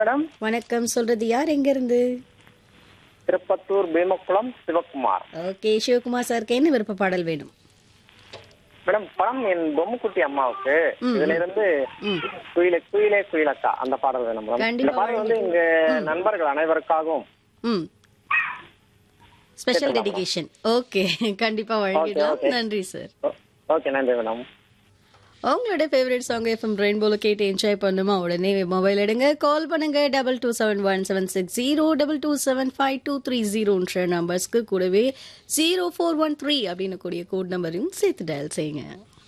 Madam வணக்கம் சொல்றது யார் எங்க இருந்து திருப்பத்தூர் பீமக்குளம் சிவகுமார் ஓகே சிவகுமார் சாருக்கு என்ன விருப்ப பாடல் வேணும் மேடம் படம் என் பொம்முக்குட்டி அம்மாவுக்கு இதுல இருந்து ம். குயிலே குயிலே குயிலக்கா அந்த பாடல் வேணும் மேடம் இந்த கண்டிப்பா பாடல் வந்து எங்க நண்பர்கள் அனைவருக்காகவும் ம் ஸ்பெஷல் டெடிகேஷன் ஓகே கண்டிப்பா வழங்கிடும் okay. நன்றி சார் ஓ- ஓகே நன்றி மேடம் உங்களோட ஃபேவரட் சாங் எஃப்எம் ரெயின்போல கேட்டு என்ஜாய் பண்ணுமா உடனே மொபைல் எடுங்க கால் பண்ணுங்க double two seven one seven six zero double two seven five two three ஜீரோன்ற நம்பர்ஸ்க்கு கூடவே ஜீரோ ஃபோர் ஒன் த்ரீ அப்படின்னு கூடிய கோட் நம்பரையும் சேர்த்து டயல் செய்யுங்க